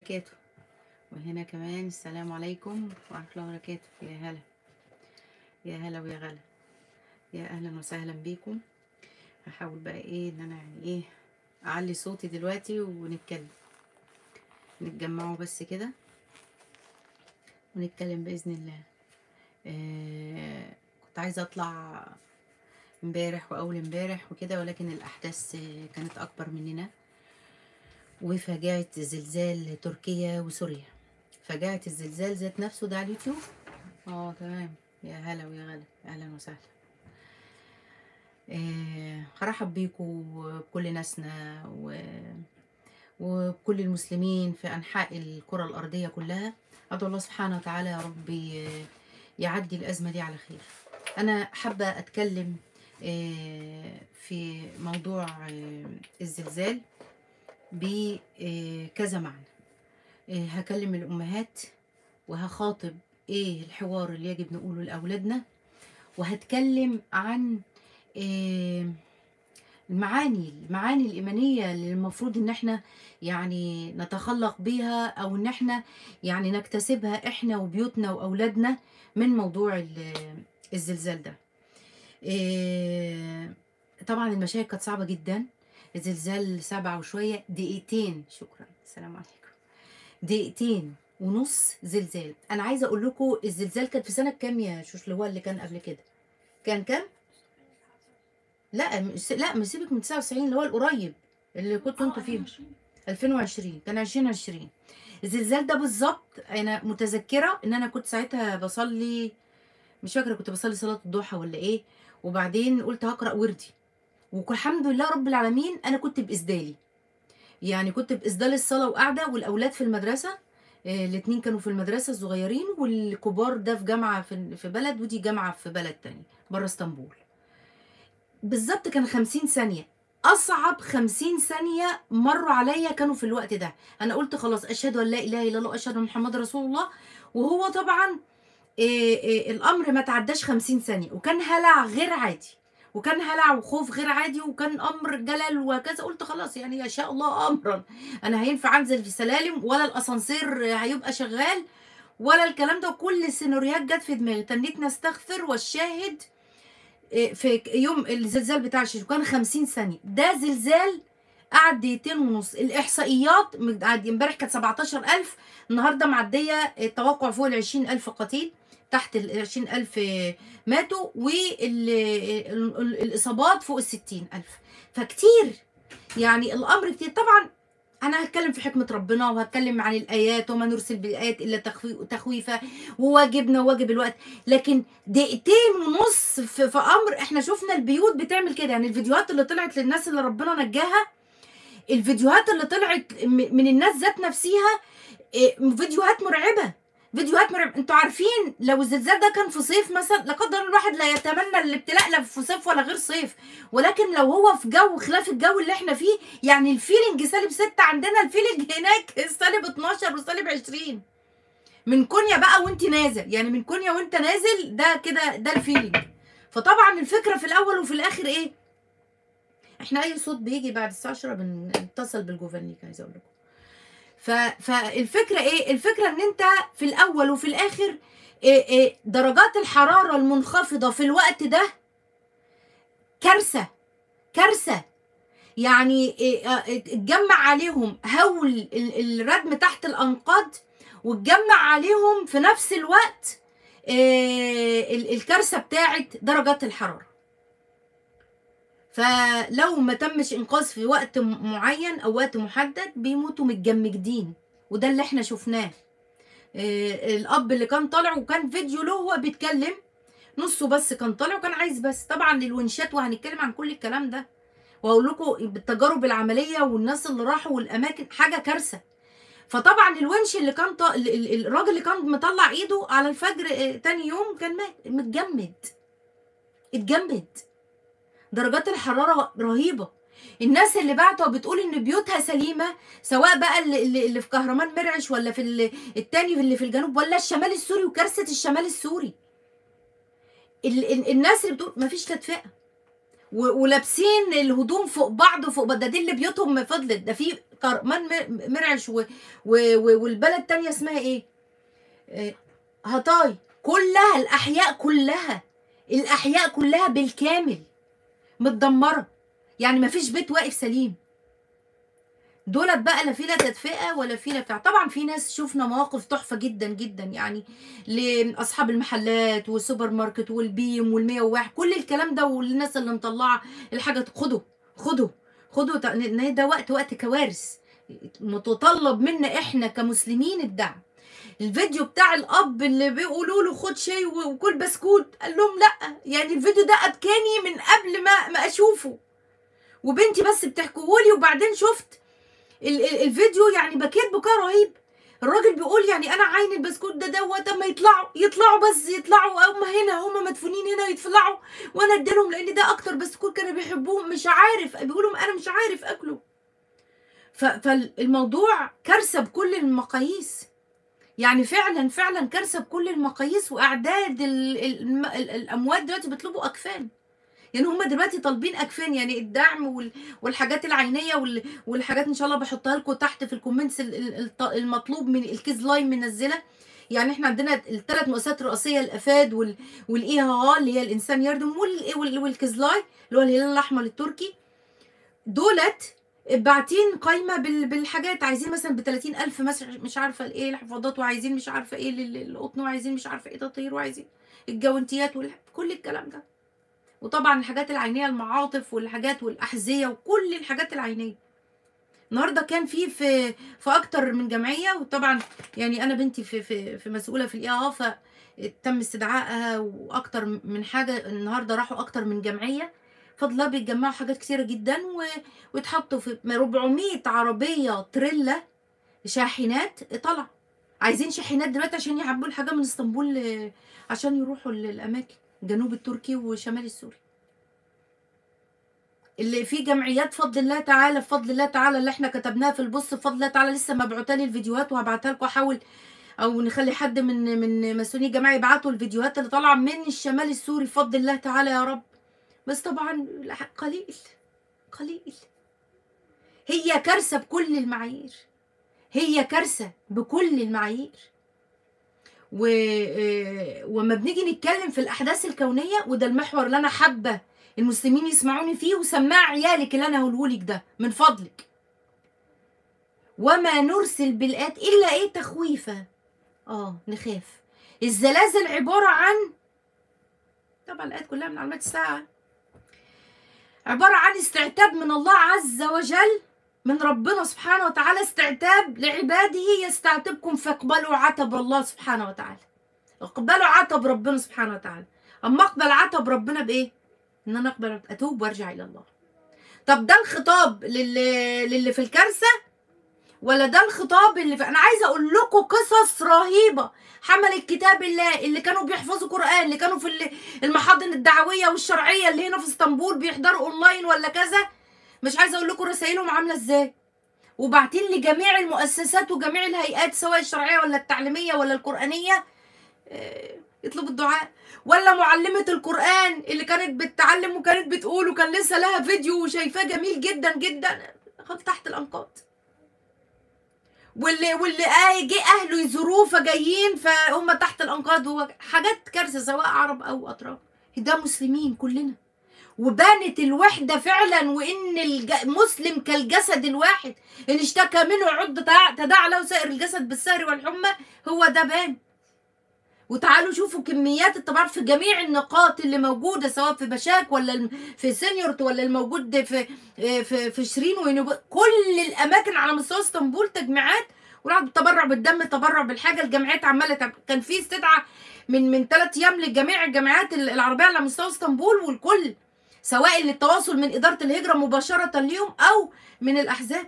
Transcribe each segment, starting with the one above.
وبركاته وهنا كمان السلام عليكم ورحمة الله وبركاته يا هلا يا هلا ويا غلا يا اهلا وسهلا بيكم هحاول بقى ايه ان انا يعني ايه اعلي صوتي دلوقتي ونتكلم نتجمعوا بس كده ونتكلم باذن الله آه كنت عايزه اطلع امبارح واول امبارح وكده ولكن الاحداث آه، كانت اكبر مننا وفجاعة زلزال تركيا وسوريا فجاعة الزلزال ذات نفسه ده على اليوتيوب اه تمام يا هلا ويا غلا اهلا وسهلا آه هرحب بيكم وبكل ناسنا و... وبكل المسلمين في انحاء الكرة الارضية كلها ادعو الله سبحانه وتعالى يا رب ي- يعدي الازمة دي على خير انا حابة اتكلم آه، في موضوع آه، الزلزال بكذا معنى آه، هكلم الأمهات وهخاطب إيه الحوار اللي يجب نقوله لأولادنا وهتكلم عن آه، المعاني المعاني الإيمانية اللي المفروض إن إحنا يعني نتخلق بيها أو إن إحنا يعني نكتسبها إحنا وبيوتنا وأولادنا من موضوع ال- الزلزال ده آه، طبعا المشاهد كانت صعبة جدا الزلزال سبعة وشوية دقيقتين شكرا السلام عليكم دقيقتين ونص زلزال انا عايزه اقول لكم الزلزال كان في سنه كام يا شوش اللي هو اللي كان قبل كده كان كام لا مش- لا مش سيبك من 99 اللي هو القريب اللي كنتوا انتوا فيه 2020 كان 2020 الزلزال ده بالظبط انا متذكره ان انا كنت ساعتها بصلي مش فاكره كنت بصلي صلاه الضحى ولا ايه وبعدين قلت هقرا وردي والحمد لله رب العالمين انا كنت باسدالي يعني كنت باسدال الصلاه وقاعده والاولاد في المدرسه آه، الاتنين كانوا في المدرسه الصغيرين والكبار ده في جامعه في في بلد ودي جامعه في بلد تاني بره اسطنبول بالظبط كان 50 ثانيه اصعب 50 ثانيه مروا عليا كانوا في الوقت ده انا قلت خلاص اشهد ان لا اله الا الله اشهد ان محمد رسول الله وهو طبعا إيه إيه الامر ما تعداش 50 ثانيه وكان هلع غير عادي وكان هلع وخوف غير عادي وكان امر جلل وكذا قلت خلاص يعني يشاء الله امرا انا هينفع انزل في سلالم ولا الاسانسير هيبقى شغال ولا الكلام ده وكل السيناريوهات جت في دماغي تنيت نستغفر والشاهد إيه، في يوم الزلزال بتاع الشيشو كان 50 ثانيه ده زلزال قعد دقيقتين ونص الاحصائيات من- قعد امبارح كانت 17000 النهارده معديه التوقع فوق ال 20000 قتيل تحت ال 20000 ماتوا والاصابات فوق ال 60000 فكتير يعني الامر كتير طبعا انا هتكلم في حكمه ربنا وهتكلم عن الايات وما نرسل بالايات الا تخوي- تخويفا وواجبنا وواجب الوقت لكن دقيقتين ونص في, في امر احنا شفنا البيوت بتعمل كده يعني الفيديوهات اللي طلعت للناس اللي ربنا نجاها الفيديوهات اللي طلعت م- من الناس ذات نفسها إيه، فيديوهات مرعبه فيديوهات مرعبه انتوا عارفين لو الزلزال ده كان في صيف مثلا لا قدر الله الواحد لا يتمنى الابتلاء لا في صيف ولا غير صيف ولكن لو هو في جو خلاف الجو اللي احنا فيه يعني الفيلنج سالب 6 عندنا الفيلنج هناك سالب 12 وسالب 20 من كونيا بقى وانت نازل يعني من كونيا وانت نازل ده كده ده الفيلنج فطبعا الفكره في الاول وفي الاخر ايه احنا اي صوت بيجي بعد الساعه 10 بنتصل بالجوفرنيك عايزه اقول لكم ف... فالفكره ايه الفكره ان انت في الاول وفي الاخر إيه إيه درجات الحراره المنخفضه في الوقت ده كارثه كارثه يعني إيه، آه، اتجمع عليهم هول ال- الردم تحت الانقاض واتجمع عليهم في نفس الوقت إيه، ال- الكارثه بتاعت درجات الحراره فلو ما تمش انقاذ في وقت م- معين او وقت محدد بيموتوا متجمدين وده اللي احنا شفناه إيه، الاب اللي كان طالع وكان فيديو له هو بيتكلم نصه بس كان طالع وكان عايز بس طبعا الونشات وهنتكلم عن كل الكلام ده واقول لكم بالتجارب العمليه والناس اللي راحوا والاماكن حاجه كارثه فطبعا الونش اللي كان ط... ال- ال- الراجل اللي كان مطلع ايده على الفجر آه، تاني يوم كان مات متجمد اتجمد درجات الحراره رهيبه الناس اللي بعتوا بتقول ان بيوتها سليمه سواء بقى اللي, اللي اللي في كهرمان مرعش ولا في ال- التاني اللي في الجنوب ولا الشمال السوري وكارثه الشمال السوري ال ال الناس اللي بتقول مفيش تدفئه و- ولابسين الهدوم فوق بعض وفوق بعض ده دي اللي بيوتهم فضلت ده في كرمان م- مرعش و... و... و... والبلد التانية اسمها ايه آه، هطاي كلها الاحياء كلها الاحياء كلها بالكامل متدمره يعني مفيش بيت واقف سليم دولت بقى لا في لا تدفئه ولا في لا بتاع طبعا في ناس شفنا مواقف تحفه جدا جدا يعني لاصحاب المحلات والسوبر ماركت والبيم وال101 كل الكلام ده والناس اللي مطلعه الحاجه خدوا خدوا خدوا تع- ان ده وقت وقت كوارث متطلب منا احنا كمسلمين الدعم الفيديو بتاع الاب اللي بيقولوا له خد شاي و- وكل بسكوت قال لهم لا يعني الفيديو ده ابكاني من قبل ما ما اشوفه وبنتي بس بتحكيهولي وبعدين شفت ال- ال- الفيديو يعني بكيت بكاء رهيب الراجل بيقول يعني انا عين البسكوت ده دوت اما يطلعوا يطلعوا بس يطلعوا هم هنا هم مدفونين هنا يطلعوا وانا اديلهم لان ده اكتر بسكوت كانوا بيحبوه مش عارف بيقولوا انا مش عارف اكله ف- فالموضوع كارثه بكل المقاييس يعني فعلا فعلا كارثه بكل المقاييس واعداد ال ال ال الاموات دلوقتي بيطلبوا اكفان يعني هم دلوقتي طالبين اكفان يعني الدعم وال والحاجات العينيه وال والحاجات ان شاء الله بحطها لكم تحت في الكومنتس ال- ال- الط- المطلوب من الكيز لاين منزله يعني احنا عندنا الثلاث مؤسسات الرئيسيه الافاد وال والاي ها اللي هي الانسان يردم وال- وال- والكيزلاي اللي هو الهلال الاحمر التركي دولت باعتين قايمه بال- بالحاجات عايزين مثلا ب 30000 مثلا مش عارفه ايه الحفاضات وعايزين مش عارفه ايه لل- القطن وعايزين مش عارفه ايه تطهير وعايزين الجوانتيات وكل الكلام ده وطبعا الحاجات العينيه المعاطف والحاجات والاحذيه وكل الحاجات العينيه النهارده كان في في في اكتر من جمعيه وطبعا يعني انا بنتي في في في مسؤوله في الاي فتم استدعائها واكتر من حاجه النهارده راحوا اكتر من جمعيه فضل الله بيتجمعوا حاجات كتيره جدا و... ويتحطوا في 400 عربيه تريلا شاحنات طلع عايزين شاحنات دلوقتي عشان يعبوا الحاجه من اسطنبول ل- عشان يروحوا للاماكن جنوب التركي وشمال السوري اللي في جمعيات فضل الله تعالى بفضل الله تعالى اللي احنا كتبناها في البوست بفضل الله تعالى لسه مبعوته لي الفيديوهات وهبعتها لكم احاول او نخلي حد من من مسؤولين الجماعه يبعتوا الفيديوهات اللي طالعه من الشمال السوري بفضل الله تعالى يا رب بس طبعا لا، قليل قليل هي كارثه بكل المعايير هي كارثه بكل المعايير و... آه، وما بنيجي نتكلم في الاحداث الكونيه وده المحور اللي انا حابه المسلمين يسمعوني فيه وسماع عيالك اللي انا هقوله لك ده من فضلك وما نرسل بالآيات الا ايه تخويفا اه نخاف الزلازل عباره عن طبعا الايات كلها من علامات الساعه عباره عن استعتاب من الله عز وجل من ربنا سبحانه وتعالى استعتاب لعباده يستعتبكم فاقبلوا عتب الله سبحانه وتعالى اقبلوا عتب ربنا سبحانه وتعالى اما اقبل عتب ربنا بايه ان انا اقبل اتوب وارجع الى الله طب ده الخطاب للي, للي في الكارثه ولا ده الخطاب اللي في انا عايزه اقول لكم قصص رهيبه حمل كتاب الله اللي كانوا بيحفظوا قران اللي كانوا في ال- المحاضن الدعويه والشرعيه اللي هنا في اسطنبول بيحضروا اونلاين ولا كذا مش عايزه اقول لكم رسائلهم عامله ازاي وبعتين لجميع المؤسسات وجميع الهيئات سواء الشرعيه ولا التعليميه ولا القرانيه آه، يطلبوا الدعاء ولا معلمة القرآن اللي كانت بتعلم وكانت بتقول وكان لسه لها فيديو وشايفاه جميل جدا جدا خد تحت الأنقاض واللي واللي آه جه أهله يزوروه فجايين فهم تحت الأنقاض هو حاجات كارثة سواء عرب أو أتراك ده مسلمين كلنا وبانت الوحدة فعلا وإن المسلم كالجسد الواحد إن اشتكى منه عض تداعى له سائر الجسد بالسهر والحمى هو ده بان وتعالوا شوفوا كميات الطباعة في جميع النقاط اللي موجودة سواء في بشاك ولا الم- في سينيورت ولا الموجود في في في شيرين وينوب كل الأماكن على مستوى اسطنبول تجميعات وراح تبرع بالدم تبرع بالحاجة الجمعيات عمالة تعمل. كان في استدعاء من من ثلاث أيام لجميع الجامعات العربية على مستوى اسطنبول والكل سواء للتواصل من إدارة الهجرة مباشرة ليهم أو من الأحزاب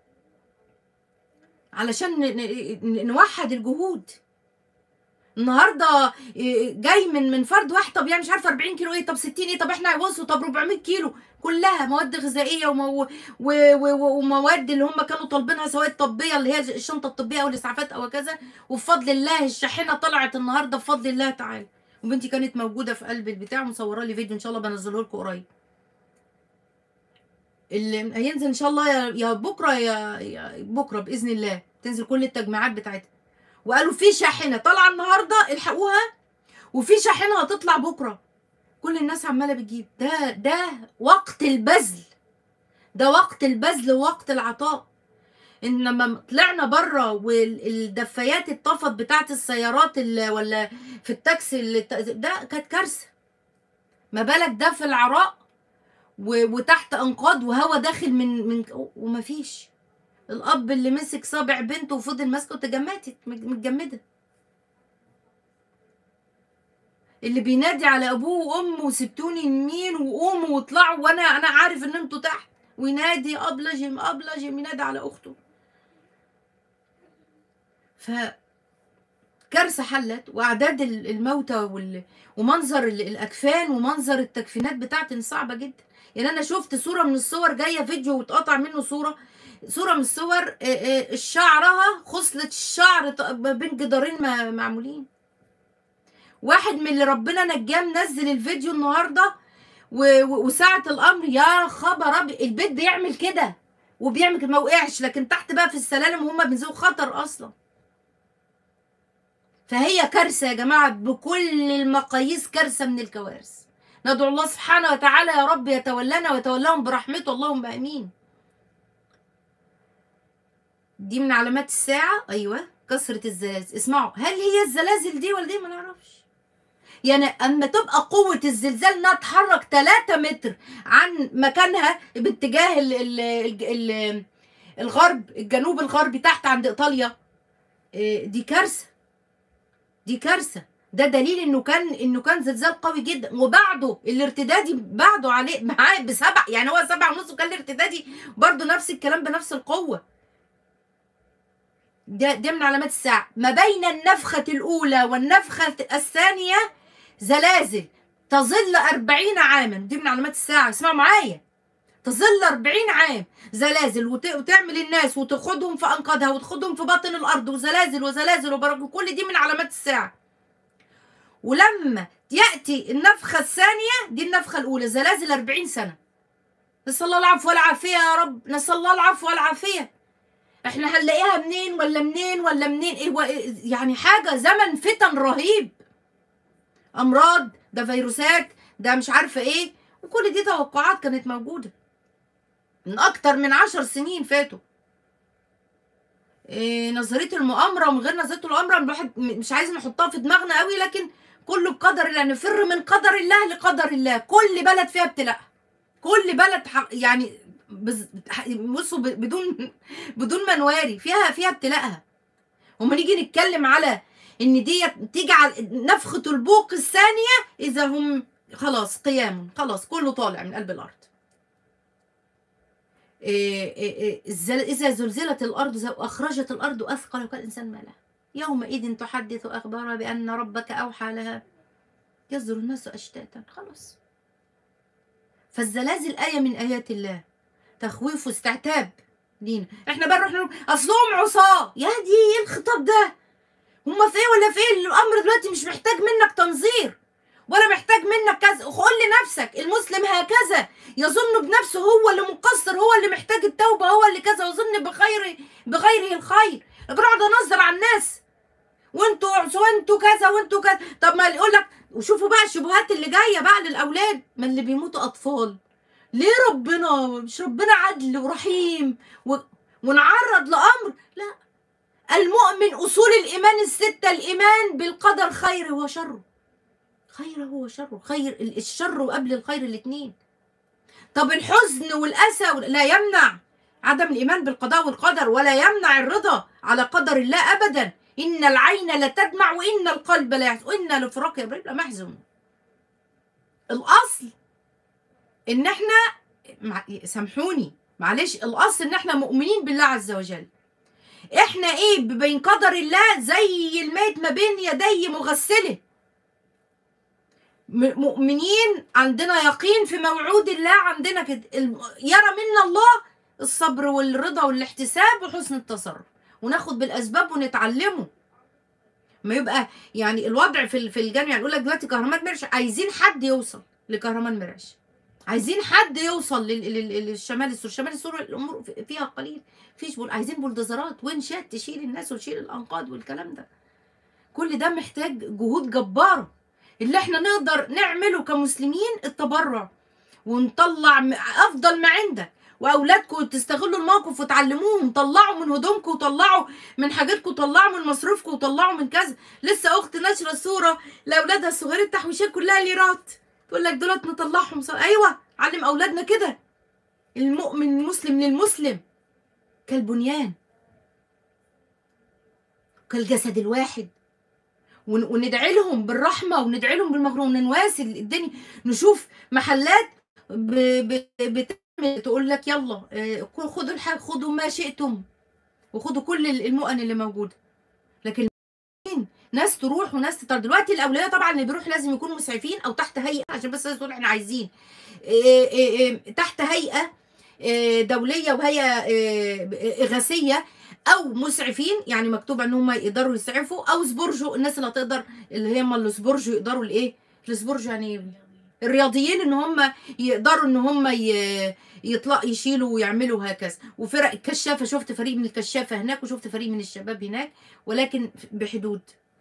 علشان ن- ن- نوحد الجهود النهارده إيه، جاي من من فرد واحد طب يعني مش عارفه 40 كيلو ايه طب 60 ايه طب احنا هيوصلوا طب 400 كيلو كلها مواد غذائيه ومو و و و ومواد اللي هم كانوا طالبينها سواء الطبيه اللي هي الشنطه الطبيه او الاسعافات او كذا وبفضل الله الشاحنه طلعت النهارده بفضل الله تعالى وبنتي كانت موجوده في قلب البتاع مصوره لي فيديو ان شاء الله بنزله لكم قريب اللي هينزل ان شاء الله يا يا بكره يا, يا بكره باذن الله تنزل كل التجميعات بتاعتها وقالوا في شاحنه طالعه النهارده الحقوها وفي شاحنه هتطلع بكره كل الناس عماله بتجيب ده ده وقت البذل ده وقت البذل ووقت العطاء ان لما طلعنا بره والدفايات اتطفت بتاعت السيارات اللي ولا في التاكسي اللي ده كانت كارثه ما بالك ده في العراء و- وتحت انقاض وهوا داخل من من ومفيش الاب اللي مسك صابع بنته وفضل ماسكه تجمدت متجمده اللي بينادي على ابوه وامه وسبتوني يمين وقوموا واطلعوا وانا انا عارف ان انتوا تحت وينادي ابلجم ابلجم ينادي على اخته ف كارثه حلت واعداد ال- الموتى وال... ومنظر ال- الاكفان ومنظر التكفينات بتاعتي صعبه جدا يعني انا شفت صوره من الصور جايه فيديو واتقطع منه صوره صوره من الصور آه، آه، شعرها خصله الشعر ط- بين جدارين ما- معمولين واحد من اللي ربنا نجاه منزل الفيديو النهارده و- و- وساعة الأمر يا خبر أبي البيت بيعمل كده وبيعمل كده ما وقعش لكن تحت بقى في السلالم وهم بينزلوا خطر أصلا فهي كارثة يا جماعة بكل المقاييس كارثة من الكوارث ندعو الله سبحانه وتعالى يا رب يتولانا ويتولاهم برحمته اللهم آمين دي من علامات الساعة أيوة كثرة الزلازل اسمعوا هل هي الزلازل دي ولا دي ما نعرفش يعني اما تبقى قوة الزلزال انها تتحرك 3 متر عن مكانها باتجاه ال ال ال ال الغرب الجنوب الغربي تحت عند ايطاليا إيه، دي كارثة دي كارثة ده دليل انه كان انه كان زلزال قوي جدا وبعده الارتدادي بعده عليه معاه بسبع يعني هو سبعة ونص وكان الارتدادي برضه نفس الكلام بنفس القوة ده ده من علامات الساعة ما بين النفخة الأولى والنفخة الثانية زلازل تظل أربعين عاما دي من علامات الساعة اسمعوا معايا تظل أربعين عام زلازل وت... وتعمل الناس وتاخدهم في أنقاضها وتاخدهم في باطن الأرض وزلازل وزلازل وبرج كل دي من علامات الساعة ولما يأتي النفخة الثانية دي النفخة الأولى زلازل أربعين سنة نسأل الله العفو والعافية يا رب نسأل الله العفو والعافية احنا هنلاقيها منين ولا منين ولا منين ايه و- يعني حاجة زمن فتن رهيب امراض ده فيروسات ده مش عارفه ايه وكل دي توقعات كانت موجوده من اكتر من عشر سنين فاتوا إيه نظريه المؤامره ومن غير نظريه المؤامره الواحد م- مش عايز نحطها في دماغنا قوي لكن كله بقدر الله نفر من قدر الله لقدر الله كل بلد فيها ابتلاء كل بلد حق يعني بز- ح- بصوا ب- بدون بدون منواري فيها فيها ابتلاءها وما نيجي نتكلم على ان دي تجعل نفخة البوق الثانية اذا هم خلاص قيام خلاص كله طالع من قلب الارض إيه إيه إيه الزل- اذا زلزلت الارض ز- واخرجت الارض اثقل وكان الانسان ما لها يومئذ تحدث اخبارها بان ربك اوحى لها يصدر الناس اشتاتا خلاص فالزلازل ايه من ايات الله تخويف واستعتاب لينا احنا بقى نروح نقول اصلهم عصاه يا دي ايه الخطاب ده هما في ايه ولا في ايه الامر دلوقتي مش محتاج منك تنظير ولا محتاج منك كذا قول لنفسك المسلم هكذا يظن بنفسه هو اللي مقصر هو اللي محتاج التوبه هو اللي كذا ويظن بخير بغيره الخير لكن اقعد انظر على الناس وانتوا وانتوا كذا وانتوا كذا طب ما يقول لك وشوفوا بقى الشبهات اللي جايه بقى للاولاد ما اللي بيموتوا اطفال ليه ربنا مش ربنا عدل ورحيم و... ونعرض لامر لا المؤمن اصول الايمان السته الايمان بالقدر خيره وشره خيره وشره خير الشر وقبل الخير الاثنين طب الحزن والاسى وال- لا يمنع عدم الايمان بالقضاء والقدر ولا يمنع الرضا على قدر الله ابدا ان العين لتدمع وان القلب لا يحزن وان لفراق ابراهيم لمحزون الاصل ان احنا مع... سامحوني معلش الاصل ان احنا مؤمنين بالله عز وجل احنا ايه بين قدر الله زي الميت ما بين يدي مغسله م- مؤمنين عندنا يقين في موعود الله عندنا كده الم- يرى منا الله الصبر والرضا والاحتساب وحسن التصرف وناخد بالاسباب ونتعلمه ما يبقى يعني الوضع في ال- في الجامعه يقول لك دلوقتي كهرمان مرعش عايزين حد يوصل لكهرمان مرعش عايزين حد يوصل لل- لل- للشمال السوري الشمال السوري الامور فيها قليل فيش بول عايزين بولدوزرات وين شات تشيل الناس وتشيل الانقاض والكلام ده كل ده محتاج جهود جباره اللي احنا نقدر نعمله كمسلمين التبرع ونطلع م- افضل ما عندك واولادكم تستغلوا الموقف وتعلموهم طلعوا من هدومكم وطلعوا من حاجاتكم وطلعوا من مصروفكم وطلعوا من كذا لسه اخت ناشره صوره لاولادها الصغيرين التحويشات كلها ليرات تقول لك دولت نطلعهم صار. ايوه علم اولادنا كده المؤمن المسلم للمسلم كالبنيان كالجسد الواحد ون- وندعي لهم بالرحمه وندعي لهم بالمغفره ونواسي الدنيا نشوف محلات ب... ب... بتعمل تقول لك يلا آه، خدوا الحاجة خدوا ما شئتم وخدوا كل المؤن اللي موجوده لكن مين؟ ناس تروح وناس تطلع دلوقتي الاولويه طبعا اللي بيروح لازم يكونوا مسعفين او تحت هيئه عشان بس الناس تقول احنا عايزين إيه إيه إيه تحت هيئه إيه دوليه وهيئه إيه اغاثيه او مسعفين يعني مكتوب ان هم يقدروا يسعفوا او سبورجو الناس اللي هتقدر اللي هم السبورجو يقدروا الايه السبورجو يعني إيه؟ الرياضيين ان هم يقدروا ان هم ي- يطلع يشيلوا ويعملوا هكذا وفرق الكشافه شفت فريق من الكشافه هناك وشفت فريق من الشباب هناك ولكن بحدود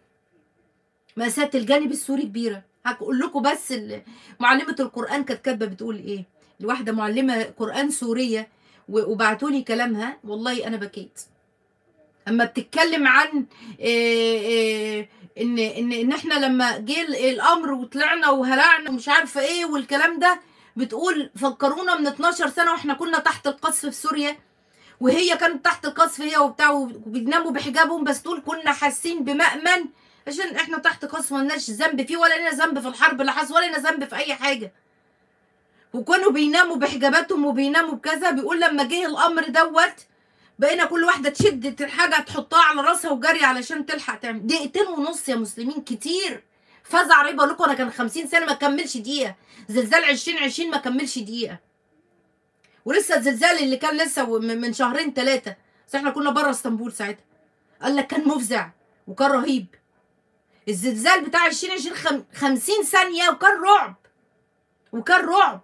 مأساة الجانب السوري كبيرة هقول لكم بس ال- معلمة القرآن كانت كاتبة بتقول ايه الواحدة معلمة قرآن سورية وبعتوا لي كلامها والله أنا بكيت اما بتتكلم عن إيه إيه ان ان ان احنا لما جه ال- الامر وطلعنا وهلعنا ومش عارفه ايه والكلام ده بتقول فكرونا من 12 سنه واحنا كنا تحت القصف في سوريا وهي كانت تحت القصف هي وبتاع وبيناموا بحجابهم بس تقول كنا حاسين بمأمن عشان احنا تحت قصف ملناش ذنب فيه ولا لنا ذنب في الحرب اللي حصل ولا لنا ذنب في اي حاجه وكانوا بيناموا بحجاباتهم وبيناموا بكذا بيقول لما جه الامر دوت بقينا كل واحده تشد حاجه تحطها على راسها وجري علشان تلحق تعمل دقيقتين ونص يا مسلمين كتير فزع ريب لكم انا كان 50 سنه ما كملش دقيقه زلزال 2020 ما كملش دقيقه ولسه الزلزال اللي كان لسه و- من من شهرين ثلاثه بس احنا كنا بره اسطنبول ساعتها قال لك كان مفزع وكان رهيب الزلزال بتاع 2020 خم... 50 ثانيه وكان رعب وكان رعب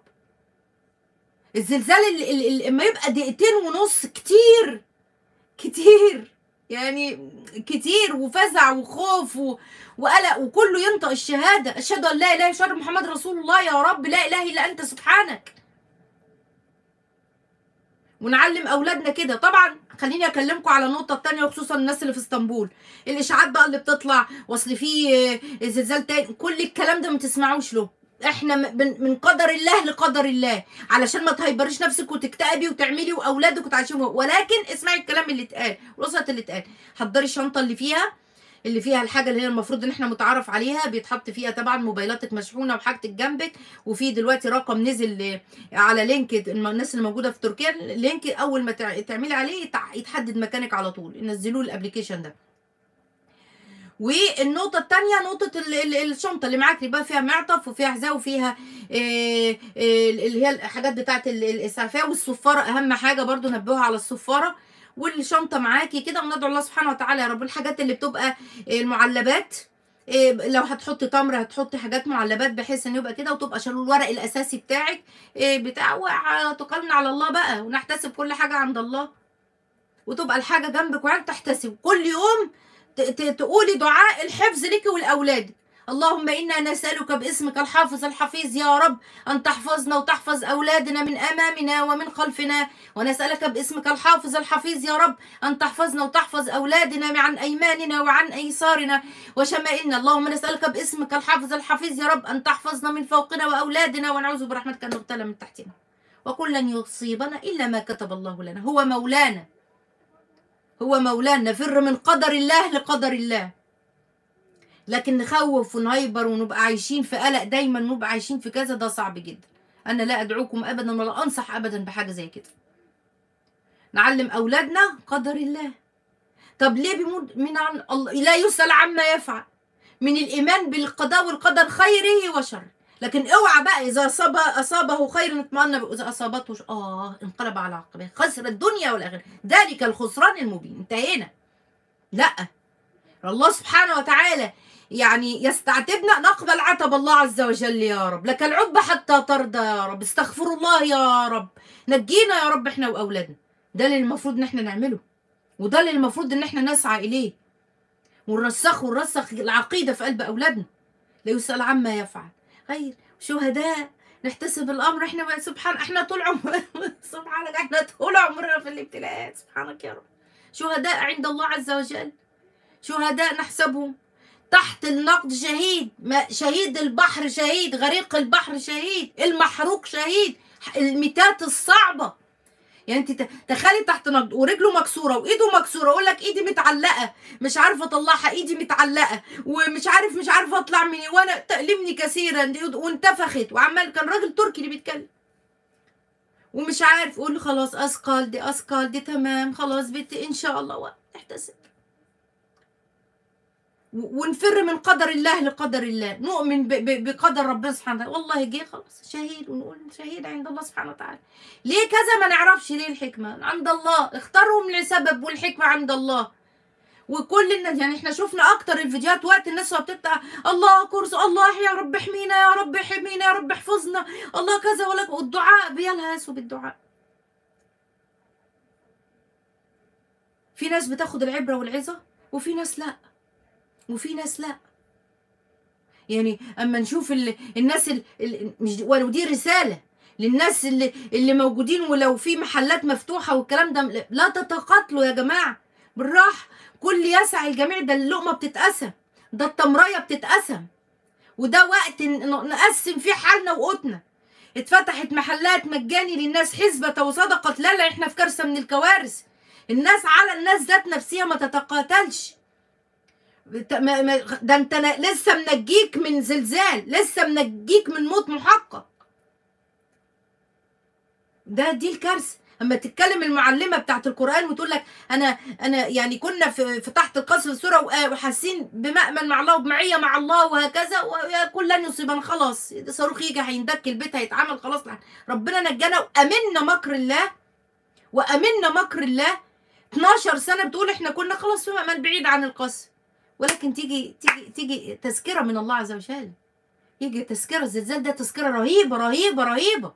الزلزال اللي, اللي, اللي اما يبقى دقيقتين ونص كتير كتير يعني كتير وفزع وخوف و... وقلق وكله ينطق الشهاده اشهد ان لا اله الا الله محمد رسول الله يا رب لا اله الا انت سبحانك ونعلم اولادنا كده طبعا خليني اكلمكم على النقطه الثانيه وخصوصا الناس اللي في اسطنبول الاشاعات بقى اللي بتطلع واصل في آه، زلزال تاني كل الكلام ده ما تسمعوش له احنا م- من من قدر الله لقدر الله علشان ما تهيبريش نفسك وتكتئبي وتعملي واولادك وتعيشيهم ولكن اسمعي الكلام اللي اتقال والوسط اللي اتقال حضري الشنطه اللي فيها اللي فيها الحاجه اللي هي المفروض ان احنا متعارف عليها بيتحط فيها طبعا موبايلاتك مشحونه وحاجتك جنبك وفي دلوقتي رقم نزل آه، على لينك الم- الناس اللي موجوده في تركيا لينك اول ما تع- تعملي عليه يتع- يتحدد مكانك على طول ينزلوا الابلكيشن ده والنقطة التانية نقطة ال- ال- الشنطة اللي معاك يبقى فيها معطف وفيها حذاء وفيها آه، آه، اللي هي الحاجات بتاعت ال- الإسعافات والصفارة أهم حاجة برضو نبهوا على الصفارة والشنطة معاكي كده وندعو الله سبحانه وتعالى يا رب الحاجات اللي بتبقى المعلبات إيه، لو هتحطي تمر هتحطي حاجات معلبات بحيث ان يبقى كده وتبقى شالوا الورق الاساسي بتاعك إيه، بتاع وتقلنا على الله بقى ونحتسب كل حاجه عند الله وتبقى الحاجه جنبك وعند تحتسب كل يوم ت- ت- تقولي دعاء الحفظ لك ولاولادك اللهم انا نسالك باسمك الحافظ الحفيظ يا رب ان تحفظنا وتحفظ اولادنا من امامنا ومن خلفنا ونسالك باسمك الحافظ الحفيظ يا رب ان تحفظنا وتحفظ اولادنا عن ايماننا وعن ايسارنا وشمائلنا اللهم نسالك باسمك الحافظ الحفيظ يا رب ان تحفظنا من فوقنا واولادنا ونعوذ برحمتك ان نغتال من تحتنا وقل لن يصيبنا الا ما كتب الله لنا هو مولانا هو مولانا نفر من قدر الله لقدر الله لكن نخوف ونهيبر ونبقى عايشين في قلق دايما ونبقى عايشين في كذا ده صعب جدا انا لا ادعوكم ابدا ولا انصح ابدا بحاجه زي كده نعلم اولادنا قدر الله طب ليه بيموت من عن الله لا يسأل عما يفعل من الايمان بالقضاء والقدر خيره وشره لكن اوعى بقى اذا اصاب اصابه خير اطمأن به، اذا اصابته ش... اه انقلب على عقبيه خسر الدنيا والاخره ذلك الخسران المبين انتهينا لا الله سبحانه وتعالى يعني يستعتبنا نقبل عتب الله عز وجل يا رب لك العب حتى ترضى يا رب استغفر الله يا رب نجينا يا رب احنا واولادنا ده اللي المفروض ان احنا نعمله وده اللي المفروض ان احنا نسعى اليه ونرسخ ونرسخ العقيده في قلب اولادنا لا يسال عما يفعل غير شهداء نحتسب الامر احنا بقى سبحان احنا طول عمر سبحانك احنا طول عمرنا في الابتلاءات سبحانك يا رب شهداء عند الله عز وجل شهداء نحسبهم تحت النقد شهيد ما شهيد البحر شهيد غريق البحر شهيد المحروق شهيد الميتات الصعبه يعني انت ت- تخيلي تحت نقد ورجله مكسوره وايده مكسوره يقول لك ايدي متعلقه مش عارفه اطلعها ايدي متعلقه ومش عارف مش عارفه اطلع مني وانا تألمني كثيرا دي- وانتفخت وعمال كان راجل تركي اللي بيتكلم ومش عارف يقول له خلاص اثقل دي اثقل دي تمام خلاص بنتي ان شاء الله احتسب و- ونفر من قدر الله لقدر الله نؤمن ب- ب- بقدر ربنا سبحانه وتعالى والله جه خلاص شهيد ونقول شهيد عند الله سبحانه وتعالى ليه كذا ما نعرفش ليه الحكمة عند الله اختارهم لسبب والحكمة عند الله وكل الناس يعني احنا شفنا اكتر الفيديوهات وقت الناس وهي بتطلع الله كرسي الله يا رب احمينا يا رب احمينا يا رب احفظنا الله كذا ولا والدعاء بيلهثوا بالدعاء في ناس بتاخد العبرة والعظة وفي ناس لا وفي ناس لا يعني اما نشوف ال... الناس ال... ال... مش ولو دي رساله للناس اللي اللي موجودين ولو في محلات مفتوحه والكلام ده لا تتقاتلوا يا جماعه بالراحه كل يسعى الجميع ده اللقمه بتتقسم ده التمريه بتتقسم وده وقت ن- نقسم فيه حالنا وقوتنا اتفتحت محلات مجاني للناس حسبة وصدقت لا لا احنا في كارثه من الكوارث الناس على الناس ذات نفسها ما تتقاتلش بت- ما- ما- ده انت ن- لسه منجيك من زلزال لسه منجيك من موت محقق ده دي الكارثه اما تتكلم المعلمه بتاعت القران وتقول لك انا انا يعني كنا في, في تحت القصر السوره وآ- وحاسين بمأمن مع الله وبمعيه مع الله وهكذا وكل لن يصيبنا خلاص صاروخ يجي هيندك البيت هيتعمل خلاص ربنا نجانا وامنا مكر الله وامنا مكر الله 12 سنه بتقول احنا كنا خلاص في مأمن بعيد عن القصر ولكن تيجي تيجي تيجي تذكره من الله عز وجل يجي تذكره الزلزال ده تذكره رهيبه رهيبه رهيبه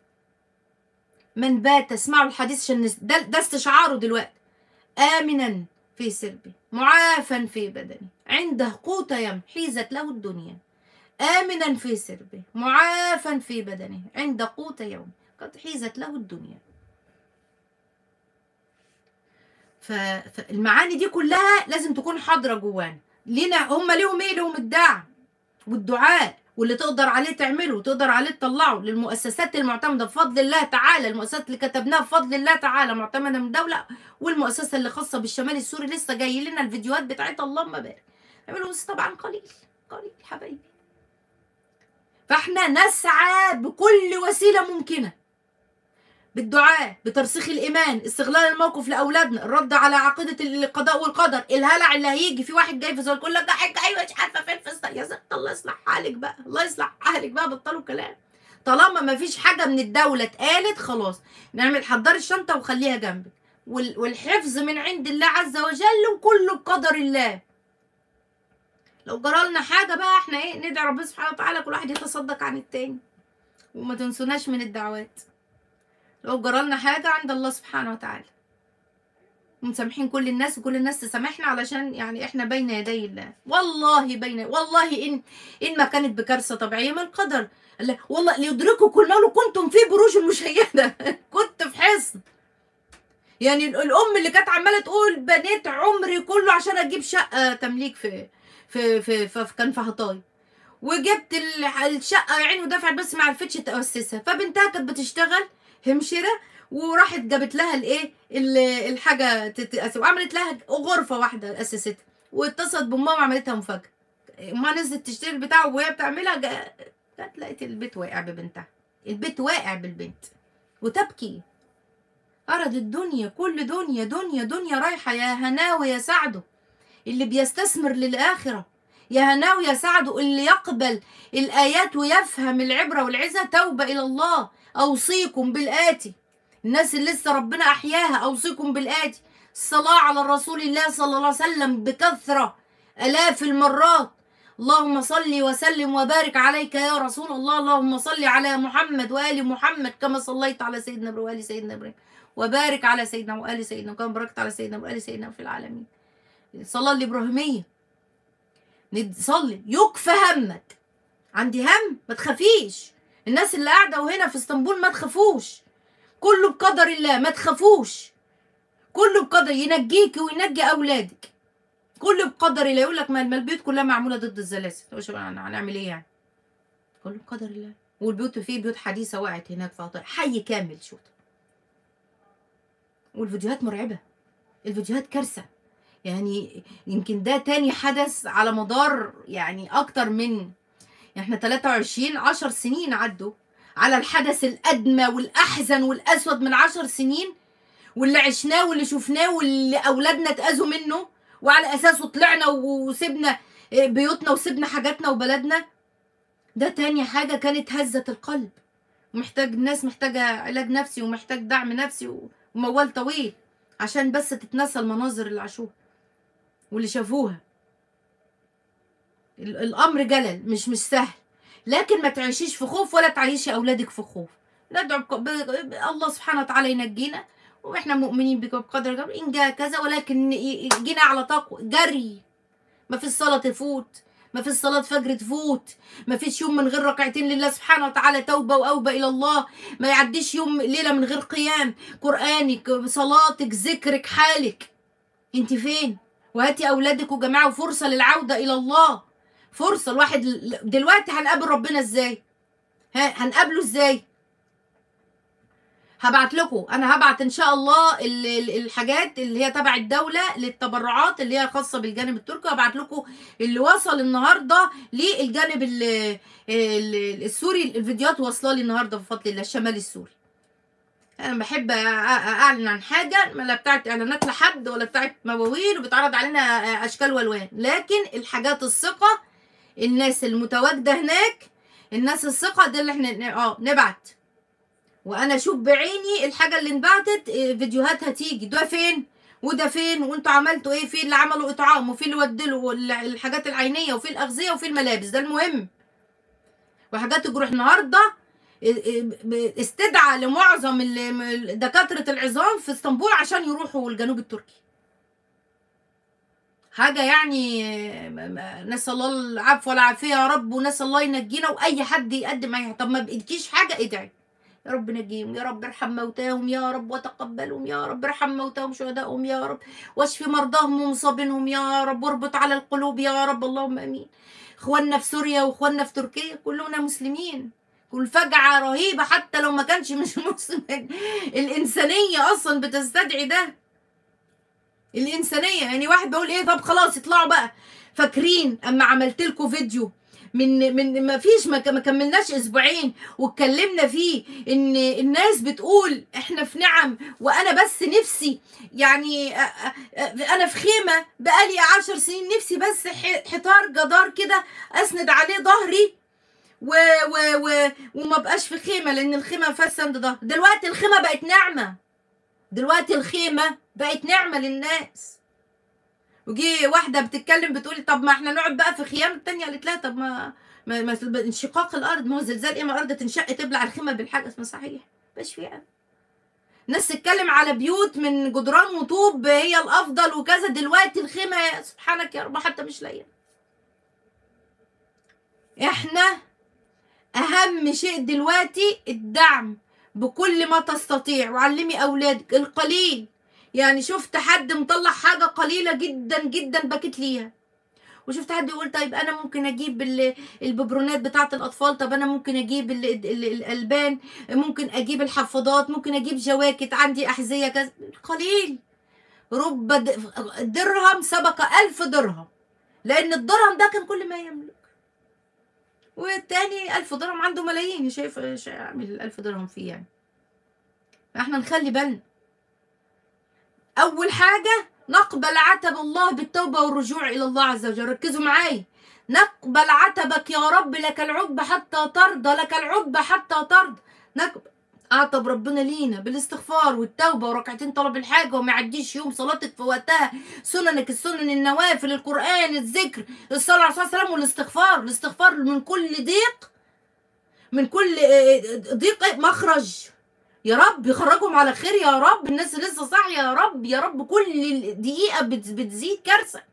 من بات اسمعوا الحديث عشان نس- ده, ده استشعاره دلوقتي آمنا في سربه معافا في بدنه عنده قوت يم حيزت له الدنيا آمنا في سربه معافا في بدنه عند قوت يوم قد حيزت له الدنيا ف- فالمعاني دي كلها لازم تكون حاضرة جوانا لينا هم ليهم ايه لهم الدعم والدعاء واللي تقدر عليه تعمله وتقدر عليه تطلعه للمؤسسات المعتمده بفضل الله تعالى المؤسسات اللي كتبناها بفضل الله تعالى معتمده من دوله والمؤسسه اللي خاصه بالشمال السوري لسه جاي لنا الفيديوهات بتاعتها اللهم بارك عملوا بس طبعا قليل قليل حبايبي فاحنا نسعى بكل وسيله ممكنه بالدعاء بترسيخ الايمان استغلال الموقف لاولادنا الرد على عقيده القضاء والقدر الهلع اللي هيجي في واحد جاي في زول يقول لك ده حاجه ايوه مش عارفه فين في الص- يا زلمه الله يصلح حالك بقى الله يصلح حالك بقى بطلوا كلام طالما ما فيش حاجه من الدوله اتقالت خلاص نعمل حضري الشنطه وخليها جنبك وال- والحفظ من عند الله عز وجل وكله بقدر الله لو جرالنا حاجه بقى احنا ايه ندعي ربنا سبحانه وتعالى كل واحد يتصدق عن التاني وما تنسوناش من الدعوات لو جرالنا حاجة عند الله سبحانه وتعالى ومسامحين كل الناس وكل الناس تسامحنا علشان يعني احنا بين يدي الله والله بين والله ان ان ما كانت بكارثه طبيعيه من قدر الله والله ليدرككم الموت كنتم في بروج مشيده كنت في حصن يعني ال- الام اللي كانت عماله تقول بنيت عمري كله عشان اجيب شقه تمليك في في في, في, في كان في هطاي وجبت ال- الشقه يا عيني ودفعت بس ما عرفتش تاسسها فبنتها كانت بتشتغل همشره وراحت جابت لها الايه ال- الحاجه تتأسس وعملت لها غرفه واحده اسستها واتصلت بامها وعملتها مفاجاه امها نزلت تشتري البتاع وهي بتعملها جا- جت لقيت البيت واقع ببنتها البيت واقع بالبنت وتبكي أرد الدنيا كل دنيا دنيا دنيا رايحة يا هناوي يا سعده اللي بيستثمر للآخرة يا هناوي يا سعده اللي يقبل الآيات ويفهم العبرة والعزة توبة إلى الله أوصيكم بالآتي الناس اللي لسه ربنا أحياها أوصيكم بالآتي الصلاة على رسول الله صلى الله عليه وسلم بكثرة آلاف المرات اللهم صل وسلم وبارك عليك يا رسول الله اللهم صل على محمد وآل محمد كما صليت على سيدنا إبراهيم وآل سيدنا إبراهيم وبارك على سيدنا وآل سيدنا كما باركت على سيدنا وآل سيدنا في العالمين الصلاة الإبراهيمية نصلي يكفى همك عندي هم ما تخافيش الناس اللي قاعدة وهنا في اسطنبول ما تخافوش كله بقدر الله ما تخافوش كله بقدر ينجيك وينجي أولادك كله بقدر الله يقول لك ما ما البيوت كلها معمولة ضد الزلازل طب شو هنعمل ايه يعني كله بقدر الله والبيوت في بيوت حديثة وقعت هناك في عطار حي كامل شوت والفيديوهات مرعبة الفيديوهات كارثة يعني يمكن ده تاني حدث على مدار يعني أكتر من احنا 23 10 سنين عدوا على الحدث الأدمى والأحزن والأسود من 10 سنين واللي عشناه واللي شفناه واللي أولادنا اتأذوا منه وعلى أساسه طلعنا وسبنا بيوتنا وسبنا حاجاتنا وبلدنا ده تاني حاجة كانت هزة القلب ومحتاج الناس محتاجة علاج نفسي ومحتاج دعم نفسي وموال طويل عشان بس تتنسى المناظر اللي عاشوها واللي شافوها الامر جلل مش مش سهل لكن ما تعيشيش في خوف ولا تعيشي اولادك في خوف ندعو الله سبحانه وتعالى ينجينا واحنا مؤمنين بك بقدر جبر ان جاء كذا ولكن جينا على تقوى جري ما في الصلاه تفوت ما في الصلاة فجر تفوت ما فيش يوم من غير ركعتين لله سبحانه وتعالى توبة وأوبة إلى الله ما يعديش يوم ليلة من غير قيام قرآنك صلاتك ذكرك حالك انت فين وهاتي أولادك وجماعة فرصة للعودة إلى الله فرصة الواحد دلوقتي هنقابل ربنا ازاي ها هنقابله ازاي هبعت لكم انا هبعت ان شاء الله الحاجات اللي هي تبع الدوله للتبرعات اللي هي خاصه بالجانب التركي هبعت لكم اللي وصل النهارده للجانب السوري الفيديوهات واصله لي النهارده بفضل الله الشمال السوري انا بحب اعلن عن حاجه لا بتاعت اعلانات لحد ولا بتاعت مواويل وبيتعرض علينا اشكال والوان لكن الحاجات الثقه الناس المتواجده هناك الناس الثقه دي اللي احنا اه نبعت وانا اشوف بعيني الحاجه اللي انبعتت فيديوهات هتيجي ده فين وده فين وانتوا عملتوا ايه في اللي عملوا اطعام وفي اللي ودلوا الحاجات العينيه وفي الاغذيه وفي الملابس ده المهم وحاجات الجروح النهارده استدعى لمعظم دكاتره العظام في اسطنبول عشان يروحوا الجنوب التركي حاجة يعني نسأل الله العفو والعافية يا رب ونسأل الله ينجينا وأي حد يقدم أي طب ما بإيدكيش حاجة ادعي يا رب نجيهم يا رب ارحم موتاهم يا رب وتقبلهم يا رب ارحم موتاهم شهدائهم يا رب واشف مرضاهم ومصابينهم يا رب واربط على القلوب يا رب اللهم امين اخواننا في سوريا واخواننا في تركيا كلنا مسلمين كل فجعة رهيبة حتى لو ما كانش مش مسلم الإنسانية أصلا بتستدعي ده الإنسانية يعني واحد بيقول إيه طب خلاص اطلعوا بقى فاكرين أما عملت لكم فيديو من من ما فيش ما كملناش اسبوعين واتكلمنا فيه ان الناس بتقول احنا في نعم وانا بس نفسي يعني انا في خيمه بقالي عشر سنين نفسي بس حيطار جدار كده اسند عليه ظهري و و و وما بقاش في خيمه لان الخيمه ما فيهاش سند ظهر دلوقتي الخيمه بقت نعمه دلوقتي الخيمه بقت نعمه للناس وجي واحده بتتكلم بتقول طب ما احنا نقعد بقى في خيام التانية قالت لها طب ما, ما, ما انشقاق الارض ما هو زلزال ايه ما الارض تنشق تبلع الخيمه بالحاجه اسمها صحيح مش فيها ناس تتكلم على بيوت من جدران وطوب هي الافضل وكذا دلوقتي الخيمه سبحانك يا رب حتى مش لاقيه احنا اهم شيء دلوقتي الدعم بكل ما تستطيع وعلمي اولادك القليل يعني شفت حد مطلع حاجه قليله جدا جدا بكت ليها وشفت حد يقول طيب انا ممكن اجيب الببرونات بتاعه الاطفال طب انا ممكن اجيب الالبان ممكن اجيب الحفاضات ممكن اجيب جواكت عندي احذيه كذا قليل رب درهم سبق ألف درهم لأن الدرهم ده كان كل ما يملك والتاني ألف درهم عنده ملايين شايف يعمل الألف درهم فيه يعني احنا نخلي بالنا أول حاجة نقبل عتب الله بالتوبة والرجوع إلى الله عز وجل ركزوا معايا نقبل عتبك يا رب لك العب حتى ترضى لك العب حتى ترضى نقبل عطب ربنا لينا بالاستغفار والتوبه وركعتين طلب الحاجه وما يعديش يوم صلاتك في وقتها سننك السنن النوافل القران الذكر الصلاه على الرسول صلى الله عليه وسلم والاستغفار الاستغفار من كل ضيق من كل آه، ضيق مخرج يا رب يخرجهم على خير يا رب الناس لسه صاحيه يا رب يا رب كل دقيقه بت- بتزيد كارثه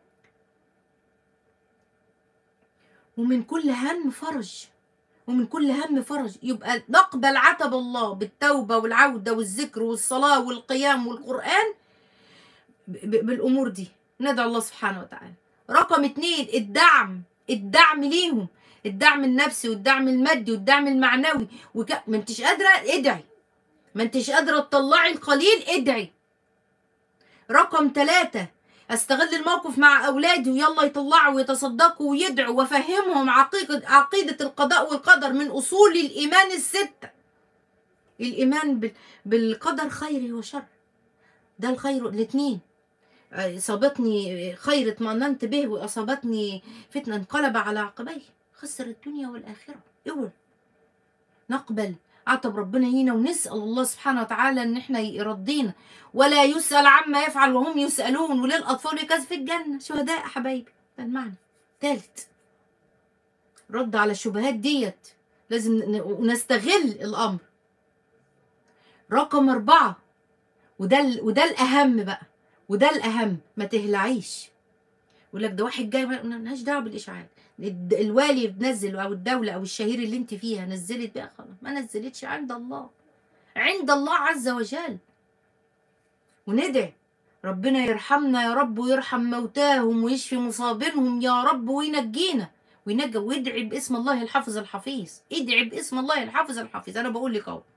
ومن كل هم فرج ومن كل هم فرج يبقى نقبل عتب الله بالتوبة والعودة والذكر والصلاة والقيام والقرآن ب- ب- بالأمور دي ندعو الله سبحانه وتعالى رقم اتنين الدعم الدعم ليهم الدعم النفسي والدعم المادي والدعم المعنوي وك... ما انتش قادرة ادعي ما انتش قادرة تطلعي القليل ادعي رقم ثلاثة استغل الموقف مع اولادي ويلا يطلعوا ويتصدقوا ويدعوا وافهمهم عقيدة عقيدة القضاء والقدر من اصول الايمان الستة الايمان بال- بالقدر خيره وشر ده الخير الاثنين اصابتني خير اطمأننت به واصابتني فتنة انقلب على عقبيه خسر الدنيا والاخرة اوعى نقبل عتب ربنا هنا ونسأل الله سبحانه وتعالى ان احنا يرضينا ولا يسأل عما يفعل وهم يسألون وللأطفال كذا في الجنة شهداء يا حبايبي ده المعنى تالت رد على الشبهات ديت لازم ن- نستغل الأمر رقم أربعة وده ال- وده الأهم بقى وده الأهم ما تهلعيش يقول لك ده واحد جاي ما لناش دعوه بالاشاعات الد- الوالي بنزل او الدوله او الشهير اللي انت فيها نزلت بقى خلاص ما نزلتش عند الله عند الله عز وجل وندعي ربنا يرحمنا يا رب ويرحم موتاهم ويشفي مصابينهم يا رب وينجينا وينجى وادعي باسم الله الحافظ الحفيظ ادعي باسم الله الحافظ الحفيظ انا بقول لك اهو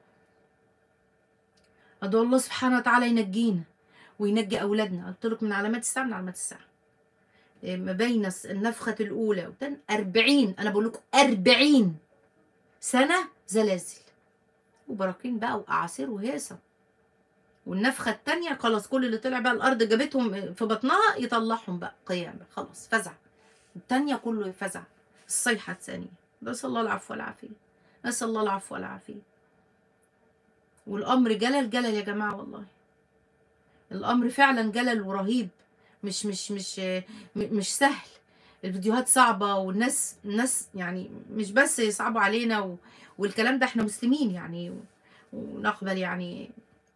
ادعو الله سبحانه وتعالى ينجينا وينجي اولادنا قلت لك من علامات الساعه من علامات الساعه إيه، ما بين الس- النفخه الاولى والثانيه 40 انا بقول لكم 40 سنه زلازل وبراكين بقى واعاصير وهيصه والنفخه الثانيه خلاص كل اللي طلع بقى الارض جابتهم في بطنها يطلعهم بقى قيامه خلاص فزع الثانيه كله فزع الصيحه الثانيه نسال الله العفو والعافيه نسال الله العفو والعافيه والامر جلل جلل يا جماعه والله الامر فعلا جلل ورهيب مش مش مش م- مش سهل الفيديوهات صعبة والناس الناس يعني مش بس يصعبوا علينا و... والكلام ده احنا مسلمين يعني و... ونقبل يعني